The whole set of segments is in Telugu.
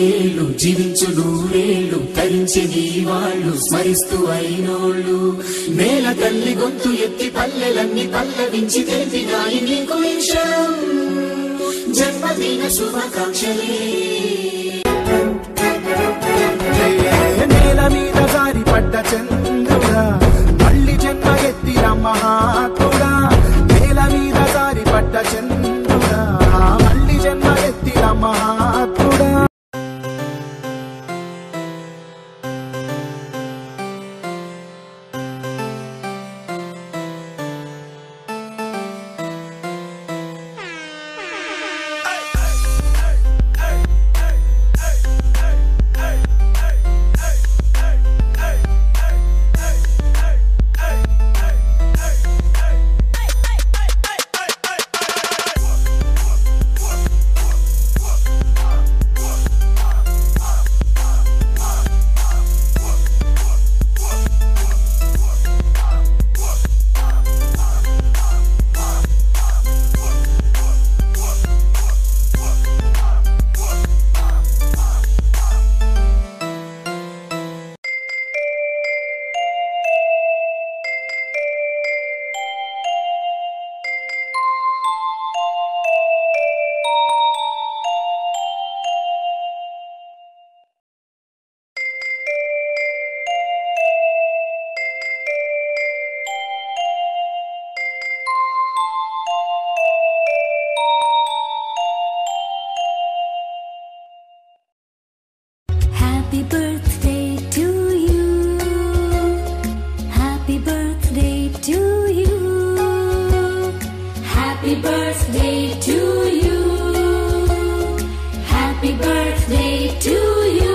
వెయ్యేళ్ళు జీవించు నూరేళ్ళు తరించి నీ వాళ్ళు స్మరిస్తూ అయినోళ్ళు నేల తల్లి గొంతు ఎత్తి పల్లెలన్నీ పల్లవించి తెలిపినాయి నీకు విషయం జన్మదిన శుభాకాంక్షలే నేల మీద జారి పడ్డ చంద్రుడా మళ్ళీ జన్మ ఎత్తిన మహాత్ముడా నేల మీద జారి పడ్డ చంద్రుడా మళ్ళీ జన్మ ఎత్తిన మహాత్ముడా Happy birthday to you. Happy birthday to you. Happy birthday to you. Happy birthday to you.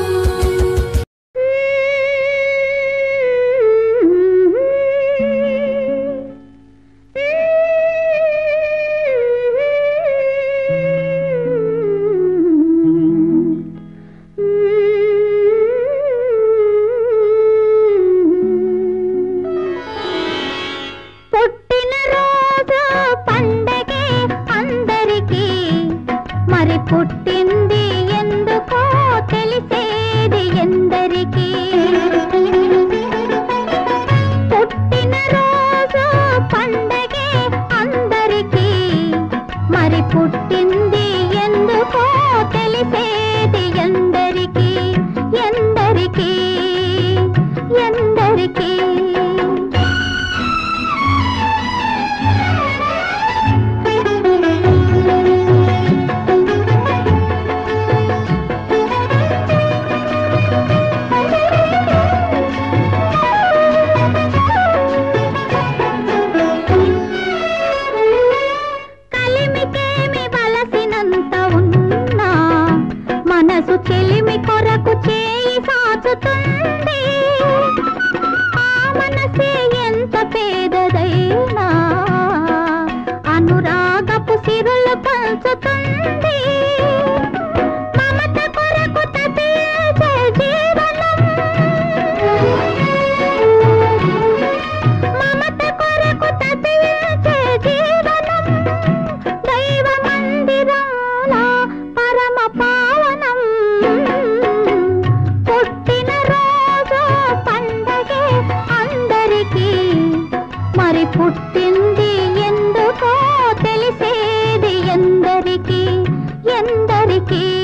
పుట్టినరోజు పండగే అందరికీ మరి పుట్టింది ఎందుకో తెలిసేది ఎందరికీ పుట్టినరోజు పండగే అందరికీ మరి పుట్టింది ఎందుకో తెలిసేది ఎందరికీ ఎందరికీ ఎందరికీ కలిమికేమి వలసినంత ఉన్నా మనసు చెలిమి కొరకు చేయి సాచుతుంది ఆ మనసే ఎంత పేదదైనా అనురాగపు సిరులు పంచుతుంది మమత కొరకు తపించే జీవనం మమత కొరకు తపించే జీవనం దైవ మందిరాల పరమ పావనం పుట్టిన రోజు పండగే అందరికీ మరి పుట్టింది ఎందుకో తెలిసేది ఎందరికీ ఎందరికీ